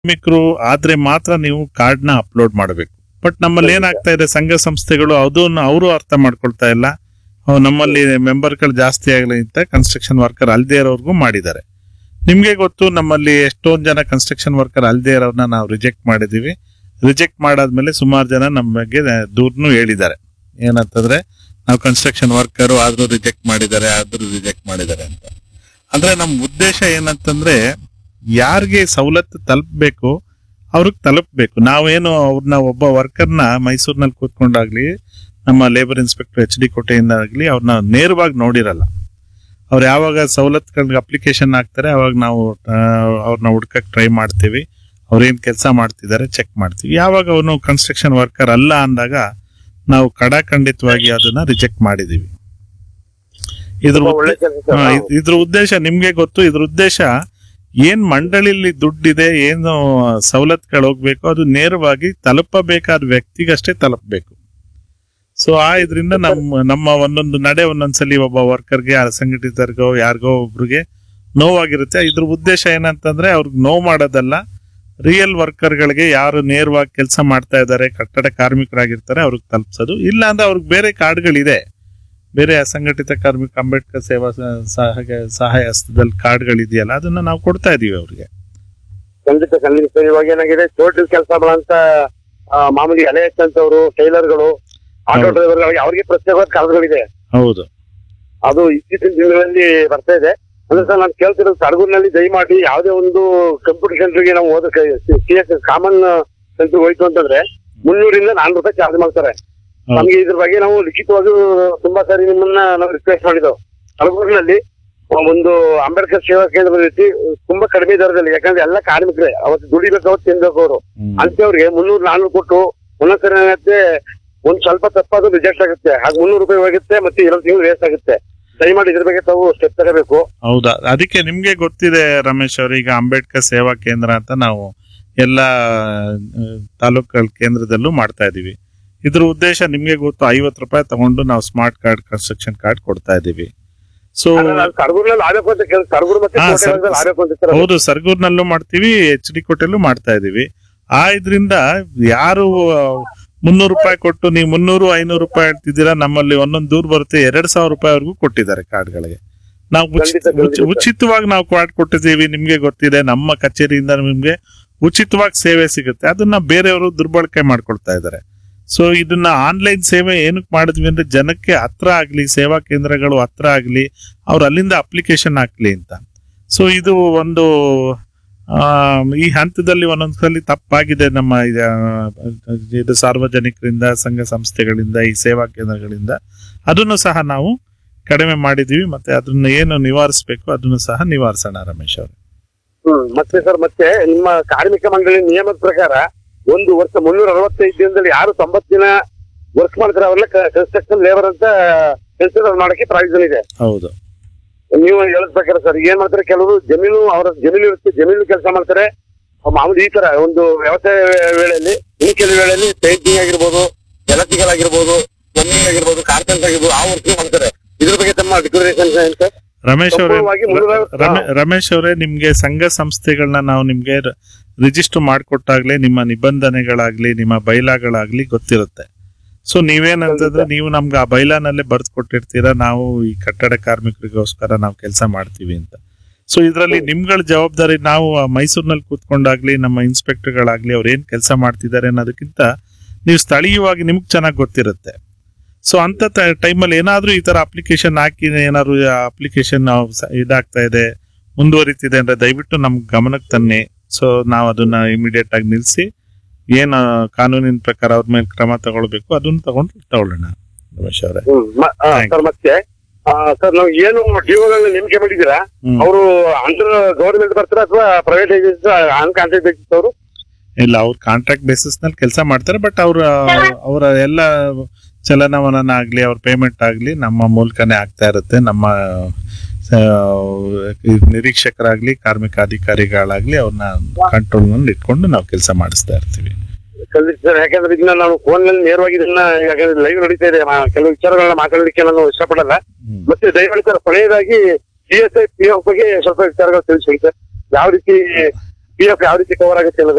ಕಾರ್ಮಿಕರು ಆದ್ರೆ ಮಾತ್ರ ನೀವು ಕಾರ್ಡ್ ನ ಅಪ್ಲೋಡ್ ಮಾಡಬೇಕು ಬಟ್ ನಮ್ಮಲ್ಲಿ ಏನಾಗ್ತಾ ಇದೆ ಸಂಘ ಸಂಸ್ಥೆಗಳು ಅದನ್ನ ಅವರು ಅರ್ಥ ಮಾಡ್ಕೊಳ್ತಾ ಇಲ್ಲ ಅವ್ ನಮ್ಮಲ್ಲಿ ಮೆಂಬರ್ಗಳು ಜಾಸ್ತಿ ಆಗಲಿ ಅಂತ ಕನ್ಸ್ಟ್ರಕ್ಷನ್ ವರ್ಕರ್ ಅಲ್ದೇ ಇರೋರ್ಗೂ ಮಾಡಿದ್ದಾರೆ ನಿಮ್ಗೆ ಗೊತ್ತು ನಮ್ಮಲ್ಲಿ ಎಷ್ಟೊಂದ್ ಜನ ಕನ್ಸ್ಟ್ರಕ್ಷನ್ ವರ್ಕರ್ ಅಲ್ದೇ ಇರೋರ್ನ ನಾವು ರಿಜೆಕ್ಟ್ ಮಾಡಿದೀವಿ ರಿಜೆಕ್ಟ್ ಮಾಡಾದ್ಮೇಲೆ ಸುಮಾರು ಜನ ನಮ್ಮ ಬಗ್ಗೆ ದೂರ್ನು ಹೇಳಿದ್ದಾರೆ ಏನಂತಂದ್ರೆ ನಾವು ಕನ್ಸ್ಟ್ರಕ್ಷನ್ ವರ್ಕರ್ ಆದ್ರೂ ರಿಜೆಕ್ಟ್ ಮಾಡಿದ್ದಾರೆ ಆದ್ರೂ ರಿಜೆಕ್ಟ್ ಮಾಡಿದ್ದಾರೆ ಅಂತ ಅಂದ್ರೆ ನಮ್ಮ ಉದ್ದೇಶ ಏನಂತಂದ್ರೆ ಯಾರಿಗೆ ಸವಲತ್ತು ತಲುಪಬೇಕು ಅವ್ರಿಗೆ ತಲುಪಬೇಕು ನಾವೇನು ಅವ್ರನ್ನ ಒಬ್ಬ ವರ್ಕರ್ನ ಮೈಸೂರಿನಲ್ಲಿ ಕೂತ್ಕೊಂಡಾಗ್ಲಿ ನಮ್ಮ ಲೇಬರ್ ಇನ್ಸ್ಪೆಕ್ಟರ್ ಎಚ್ ಡಿ ಕೋಟೆಯಿಂದ ಆಗ್ಲಿ ಅವ್ರನ್ನ ನೇರವಾಗಿ ನೋಡಿರಲ್ಲ ಅವ್ರು ಯಾವಾಗ ಸವಲತ್ತುಗಳಿಗೆ ಅಪ್ಲಿಕೇಶನ್ ಹಾಕ್ತಾರೆ ಅವಾಗ ನಾವು ಆ, ಅವ್ರನ್ನ ಹುಡ್ಕಕ್ ಟ್ರೈ ಮಾಡ್ತೀವಿ ಅವ್ರೇನ್ ಕೆಲಸ ಮಾಡ್ತಿದ್ದಾರೆ ಚೆಕ್ ಮಾಡ್ತೀವಿ ಯಾವಾಗ ಅವನು ಕನ್ಸ್ಟ್ರಕ್ಷನ್ ವರ್ಕರ್ ಅಲ್ಲ ಅಂದಾಗ ನಾವು ಕಡಾಖಂಡಿತವಾಗಿ ಅದನ್ನ ರಿಜೆಕ್ಟ್ ಮಾಡಿದೀವಿ ಇದ್ರ ತುಂಬಾ ಉದ್ದೇ- ಒಳ್ಳೆ ಕೆಲಸ ಹಾ, ಇದ್- ಇದ್ರ ಉದ್ದೇಶ ನಿಮ್ಗೆ ಗೊತ್ತು ಇದ್ರ ಉದ್ದೇಶ ಏನ್ ಮಂಡಳಿಲಿ ದುಡ್ಡಿದೆ ಏನು ಸವಲತ್ತುಗಳು ಹೋಗ್ಬೇಕು ಅದು ನೇರವಾಗಿ ತಲುಪಬೇಕಾದ ವ್ಯಕ್ತಿಗಷ್ಟೇ ತಲುಪಬೇಕು ಸೊ ಆ ಇದರಿಂದ ನಮ್ಮ ನಮ್ಮ ಒಂದೊಂದು ನಡೆ ಒಂದೊಂದ್ಸಲಿ ಒಬ್ಬ ವರ್ಕರ್ಗೆ ಅಸಂಘಟಿತರಿಗೋ ಯಾರಿಗೋ ಒಬ್ರಿಗೆ ನೋವಾಗಿರುತ್ತೆ ಇದ್ರ ಉದ್ದೇಶ ಏನಂತಂದ್ರೆ ಅವ್ರಿಗೆ ನೋವು ಮಾಡೋದಲ್ಲ ರಿಯಲ್ ವರ್ಕರ್ಗಳಿಗೆ ಯಾರು ನೇರವಾಗಿ ಕೆಲಸ ಮಾಡ್ತಾ ಇದ್ದಾರೆ ಕಟ್ಟಡ ಕಾರ್ಮಿಕರಾಗಿರ್ತಾರೆ ಅವ್ರಿಗೆ ತಲುಪಿಸೋದು ಇಲ್ಲ ಅಂದ್ರೆ ಅವ್ರಿಗೆ ಬೇರೆ ಕಾರ್ಡ್ಗಳಿದೆ ಬೇರೆ ಅಸಂಘಟಿತ ಕಾರ್ಮಿಕ ಅಂಬೇಡ್ಕರ್ ಸೇವಾ ಸ- ಸಹಾಯ ಸಹಾಯ ಹಸ್ತದಲ್ಲಿ ಕಾರ್ಡ್ಗಳಿದೆಯಲ್ಲ ಅದನ್ನ ನಾವು ಕೊಡ್ತಾ ಇದೀವಿ ಅವ್ರಿಗೆ ಖಂಡಿತ ಖಂಡಿತ ಸರ್ ಇವಾಗ ಏನಾಗಿದೆ ಟೋಟಲ್ ಕೆಲಸ ಮಾಡಂತ ಮಾಮೂಲಿ ಎಲೆ ಎಚ್ಚಂತವ್ರು ಟೈಲರ್ಗಳು ಆಟೋ ಹೌದು. ಡ್ರೈವರ್ಗಳಿಗೆ ಅವ್ರಿಗೆ ಪ್ರತ್ಯೇಕವಾದ ಕಾರ್ಡ್ಗಳಿದೆ ಹೌದು ಅದು ಇತ್ತೀಚಿನ ದಿನಗಳಲ್ಲಿ ಬರ್ತಾ ಇದೆ ಅಂದ್ರೆ ಸರ್ ನಾನು ಕೇಳ್ತಿರೋದು ಸರಗೂರಿನಲ್ಲಿ ದಯಮಾಡಿ ಯಾವುದೇ ಒಂದು ಕಂಪ್ಯೂಟರ್ ಸೆಂಟರ್ಗೆ ನಾವು ಓದಕ್ಕೆ ಸಿ ಎಸ್ ಕಾಮನ್ ಸೆಂಟರ್ ಹೋಯ್ತು ಅಂತಂದ್ರೆ ಮುನ್ನೂರಿಂದ ನಾನ್ನೂರು ರೂಪಾಯಿ ಚಾರ್ಜ್ ಮಾಡ್ತಾರೆ ಹೌದು. ನಮ್ಗೆ ಇದ್ರ ಬಗ್ಗೆ ನಾವು ಲಿಖಿತವಾಗಿ ತುಂಬಾ ಸಾರಿ ನಿಮ್ಮನ್ನ ನಾವು ರಿಕ್ವೆಸ್ಟ್ ಮಾಡಿದ್ದೆವು ಸರಗೂರಿನಲ್ಲಿ ಒಂದು ಅಂಬೇಡ್ಕರ್ ಸೇವಾ ಕೇಂದ್ರ ರೀತಿ ತುಂಬಾ ಕಡಿಮೆ ದರದಲ್ಲಿ ಯಾಕಂದ್ರೆ ಎಲ್ಲ ಕಾರ್ಮಿಕರೇ ಅವತ್ತು ದುಡಿಬೇಕು ಅವತ್ತು ತಿನ್ಬೇಕು ಅವರು ಹ್ಮ್. ಅಂತವ್ರಿಗೆ ಮುನ್ನೂರು ನಾನ್ನೂರು ಕೊಟ್ಟು ಒಂದೊಂದ್ಸರಿ ಏನಾಗುತ್ತೆ ಒಂದ್ ಸ್ವಲ್ಪ ತಪ್ಪಾದ್ರೂ ರಿಜೆಕ್ಟ್ ಆಗುತ್ತೆ ಹಾಗೆ ಮುನ್ನೂರು ರೂಪಾಯಿ ಹೋಗುತ್ತೆ ಮತ್ತೆ ಎರಡು ತಿಂಗಳು ವೇಸ್ಟ್ ಆಗುತ್ತೆ ದಯಮಾಡಿ ಇದ್ರ ಬಗ್ಗೆ ತಾವು ಸ್ಟೆಪ್ ತಗೋಬೇಕು ಹೌದಾ ಅದಕ್ಕೆ ನಿಮ್ಗೆ ಗೊತ್ತಿದೆ ರಮೇಶ್ ಅವ್ರೆ ಈಗ ಅಂಬೇಡ್ಕರ್ ಸೇವಾ ಕೇಂದ್ರ ಅಂತ ನಾವು ಎಲ್ಲ ತಾಲೂಕುಗಳ ಕೇಂದ್ರದಲ್ಲೂ ಮಾಡ್ತಾ ಇದೀವಿ ಇದ್ರ ಉದ್ದೇಶ ನಿಮ್ಗೆ ಗೊತ್ತು ಐವತ್ತು ರೂಪಾಯಿ ತಗೊಂಡು ನಾವು ಸ್ಮಾರ್ಟ್ ಕಾರ್ಡ್ ಕನ್ಸ್ಟ್ರಕ್ಷನ್ ಕಾರ್ಡ್ ಕೊಡ್ತಾ ಇದೀವಿ ಸೊ ಕರ್ಗೂರ್ನಲ್ಲಿ ಆಗ್ಬೇಕು ಅಂತ ಕೇಳಿ ಕರ್ಗೂರ್ ಮತ್ತೆ ಹಾ, ಕೋಟೆ ಸರ್. ಭಾಗದಲ್ಲಿ ಆಗ್ಬೇಕು ಅಂತ ಸರ್ ಹೌದು ಸರ್ಗೂರ್ನಲ್ಲೂ ಮಾಡ್ತೀವಿ ಎಚ್ ಡಿ ಕೋಟೆಲ್ಲೂ ಮಾಡ್ತಾ ಇದೀವಿ ಆ ಇದ್ರಿಂದ ಯಾರು ಮುನ್ನೂರು ರೂಪಾಯಿ ಕೊಟ್ಟು ನೀವು ಮುನ್ನೂರು ಐನೂರು ರೂಪಾಯಿ ಹೇಳ್ತಿದ್ದೀರಾ ನಮ್ಮಲ್ಲಿ ಒಂದೊಂದು ದೂರ ಬರುತ್ತೆ ಎರಡ್ ಸಾವಿರ ರೂಪಾಯಿವರೆಗೂ ಕೊಟ್ಟಿದ್ದಾರೆ ಕಾರ್ಡ್ಗಳಿಗೆ ನಾವು ಉಚಿತ ಖಂಡಿತ, ಖಂಡಿತ. ಉಚಿ- ಉಚಿತವಾಗಿ ನಾವು ಕಾರ್ಡ್ ಕೊಟ್ಟಿದ್ದೀವಿ ನಿಮ್ಗೆ ಗೊತ್ತಿದೆ ನಮ್ಮ ಕಚೇರಿಯಿಂದ ನಿಮ್ಗೆ ಉಚಿತವಾಗಿ ಸೇವೆ ಸಿಗುತ್ತೆ ಅದನ್ನ ಬೇರೆಯವರು ದುರ್ಬಳಕೆ ಮಾಡ್ಕೊಳ್ತಾ ಇದ್ದಾರೆ ಸೊ ಇದನ್ನ ಆನ್ಲೈನ್ ಸೇವೆ ಏನಕ್ಕೆ ಮಾಡಿದ್ವಿ ಅಂದ್ರೆ ಜನಕ್ಕೆ ಹತ್ರ ಆಗ್ಲಿ ಸೇವಾ ಕೇಂದ್ರಗಳು ಹತ್ರ ಆಗ್ಲಿ ಅವ್ರು ಅಲ್ಲಿಂದ ಅಪ್ಲಿಕೇಶನ್ ಹಾಕ್ಲಿ ಅಂತ ಸೊ ಇದು ಒಂದು ಆ, ಈ ಹಂತದಲ್ಲಿ ಒಂದೊಂದ್ಸಲಿ ತಪ್ಪಾಗಿದೆ ನಮ್ಮ ಇದ- ಇದು ಸಾರ್ವಜನಿಕರಿಂದ ಸಂಘ ಸಂಸ್ಥೆಗಳಿಂದ ಈ ಸೇವಾ ಕೇಂದ್ರಗಳಿಂದ ಅದನ್ನು ಸಹ ನಾವು ಕಡಿಮೆ ಮಾಡಿದೀವಿ ಮತ್ತೆ ಅದನ್ನ ಏನು ನಿವಾರಿಸಬೇಕು ಅದನ್ನು ಸಹ ನಿವಾರಿಸೋಣ ರಮೇಶ್ ಅವರು ಹ್ಮ್ ಮತ್ತೆ ಸರ್ ಮತ್ತೆ ನಿಮ್ಮ ಕಾರ್ಮಿಕ ಮಂಡಳಿ ನಿಯಮದ ಪ್ರಕಾರ ಒಂದು ವರ್ಷ ಮುನ್ನೂರ ಅರವತ್ತೈದು ದಿನದಲ್ಲಿ ಯಾರು ತೊಂಬತ್ತು ದಿನ ವರ್ಕ್ ಮಾಡ್ತಾರೆ ಅವರೆಲ್ಲ ಕನ್ಸ್ಟ್ರಕ್ಷನ್ ಲೇಬರ್ ಅಂತ ಕನ್ಸಿಡರ್ ಮಾಡಕ್ಕೆ ಪ್ರಾವಿಷನ್ ಇದೆ ಹೌದು ನೀವು ಹೇಳದ್ ಪ್ರಕಾರ ಸರ್ ಏನ್ ಮಾಡ್ತಾರೆ ಕೆಲವರು ಜಮೀನು ಅವರ ಜಮೀನು ಇರುತ್ತೆ ಜಮೀನು ಕೆಲಸ ಮಾಡ್ತಾರೆ ಅವ್ ಮಾಮೂಲಿ ಈ ತರ ಒಂದು ವ್ಯವಸಾಯ ವೇಳೆಯಲ್ಲಿ ಇನ್ನು ಕೆಲವು ವೇಳೆಯಲ್ಲಿ ಪೇಂಟಿಂಗ್ ಆಗಿರ್ಬೋದು ಎಲೆಕ್ಟ್ರಿಕಲ್ ಆಗಿರ್ಬೋದು ಪ್ಲಂಬಿಂಗ್ ಆಗಿರ್ಬೋದು ಕಾರ್ಪೆಂಟರ್ ಆಗಿರ್ಬೋದು ಆ ವರ್ಕ್ ಮಾಡ್ತಾರೆ ಇದ್ರ ಬಗ್ಗೆ ತಮ್ಮ ಡಿಕ್ಲರೇಷನ್ ಏನ್ ಸರ್ ರಮೇಶ್ ಅವರೇ ಸಂಪೂರ್ಣವಾಗಿ ಮುನ್ನೂರ ರಮೇ- ರಮೇಶ್ ಅವರೇ ನಿಮ್ಗೆ ಸಂಘ ಸಂಸ್ಥೆಗಳನ್ನ ನಾವು ನಿಮ್ಗೆ ರಿಜಿಸ್ಟರ್ ಮಾಡಿಕೊಟ್ಟಾಗ್ಲೇ ನಿಮ್ಮ ನಿಬಂಧನೆಗಳಾಗ್ಲಿ ನಿಮ್ಮ ಬೈಲಾಗಳಾಗ್ಲಿ ಗೊತ್ತಿರುತ್ತೆ ಸೊ ನೀವೇನಂತಂದ್ರೆ ನೀವು ನಮ್ಗೆ ಆ ಬೈಲಾನಲ್ಲೇ ಬರ್ದ್ ಕೊಟ್ಟಿರ್ತೀರಾ ನಾವು ಈ ಕಟ್ಟಡ ಕಾರ್ಮಿಕರಿಗೋಸ್ಕರ ನಾವು ಕೆಲಸ ಮಾಡ್ತೀವಿ ಅಂತ ಸೊ ಇದರಲ್ಲಿ ನಿಮ್ಗಳ ಜವಾಬ್ದಾರಿ ನಾವು ಆ ಮೈಸೂರಿನಲ್ಲಿ ಕೂತ್ಕೊಂಡಾಗ್ಲಿ ನಮ್ಮ ಇನ್ಸ್ಪೆಕ್ಟರ್ಗಳಾಗ್ಲಿ ಅವ್ರು ಏನ್ ಕೆಲಸ ಮಾಡ್ತಿದ್ದಾರೆ ಅನ್ನೋದಕ್ಕಿಂತ ನೀವು ಸ್ಥಳೀಯವಾಗಿ ನಿಮ್ಗೆ ಚೆನ್ನಾಗಿ ಗೊತ್ತಿರುತ್ತೆ ಸೊ ಅಂತ ಟೈಮಲ್ಲಿ ಏನಾದ್ರೂ ಈ ತರ ಅಪ್ಲಿಕೇಶನ್ ಹಾಕಿ ಏನಾದ್ರು ಅಪ್ಲಿಕೇಶನ್ ಇದಾಗ್ತಾ ಇದೆ ಮುಂದುವರಿತಿದೆ ಅಂದ್ರೆ ದಯವಿಟ್ಟು ನಮ್ ಗಮನಕ್ಕೆ ತನ್ನಿ ಸೊ ನಾವು ಅದನ್ನ ಇಮಿಡಿಯೇಟ್ ಆಗಿ ನಿಲ್ಸಿ ಏನ್ ಆ, ಕಾನೂನಿನ ಪ್ರಕಾರ ಅವ್ರ ಮೇಲೆ ಕ್ರಮ ತಗೊಳ್ಬೇಕು ಅದನ್ನ ತಗೊಂಡು ತಗೊಳ್ಳೋಣ ರಮೇಶ್ ಅವರೇ ಹ್ಮ್ ಮ- ಆ, Thank ಸರ್ ಮತ್ತೆ ಆ, ಸರ್ ನಾವು ಏನು ಡಿಒಗಳನ್ನ ನೇಮಕೆ ಮಾಡಿದ್ದೀರಾ ಹ್ಮ್. ಅವರು ಅಂಡರ್ ಗವರ್ಮೆಂಟ್ ಬರ್ತಾರ ಅಥವಾ private agency on contract basis ಅವರು ಇಲ್ಲ ಅವ್ರು ಕಾಂಟ್ರಾಕ್ಟ್ ಬೇಸಿಸ್ ನಲ್ಲಿ ಕೆಲಸ ಮಾಡ್ತಾರೆ ಬಟ್ ಅವ್ರ ಅವರ ಎಲ್ಲ ಚಲನವಲನ ಆಗ್ಲಿ ಅವ್ರ ಪೇಮೆಂಟ್ ಆಗ್ಲಿ ನಮ್ಮ ಮೂಲಕನೇ ಆಗ್ತಾ ಇರುತ್ತೆ ನಮ್ಮ ಆ, ಈ ನಿರೀಕ್ಷಕರಾಗ್ಲಿ ಕಾರ್ಮಿಕ ಅಧಿಕಾರಿಗಳಾಗ್ಲಿ ಅವ್ರನ್ನ ಕಂಟ್ರೋಲ್ ನಲ್ಲಿ ಇಟ್ಕೊಂಡು ನಾವು ಕೆಲಸ ಮಾಡಿಸ್ತಾ ಇರ್ತೀವಿ ಖಂಡಿತ ಸರ್ ಯಾಕಂದ್ರೆ ಇದನ್ನ ನಾವು ಫೋನ್ ನಲ್ಲಿ ನೇರವಾಗಿ ಇದನ್ನ ಯಾಕಂದ್ರೆ ಲೈವ್ ನಡೀತಾ ಇದೆ ಮಾ- ಕೆಲವು ವಿಚಾರಗಳನ್ನ ಮಾತಾಡಲಿಕ್ಕೆ ನಾನು ಇಷ್ಟಪಡಲ್ಲ ಹ್ಮ್. ಮತ್ತೆ ದಯಮಾಡಿ ಸರ್ ಕೊನೆಯದಾಗಿ P S I P F ಬಗ್ಗೆ ಸ್ವಲ್ಪ ವಿಚಾರಗಳು ತಿಳಿಸಿ ಸರ್ ಯಾವ ರೀತಿ ಪಿ ಎಫ್ ಯಾವ ರೀತಿ ಕವರ್ ಆಗುತ್ತೆ ಅನ್ನೋದು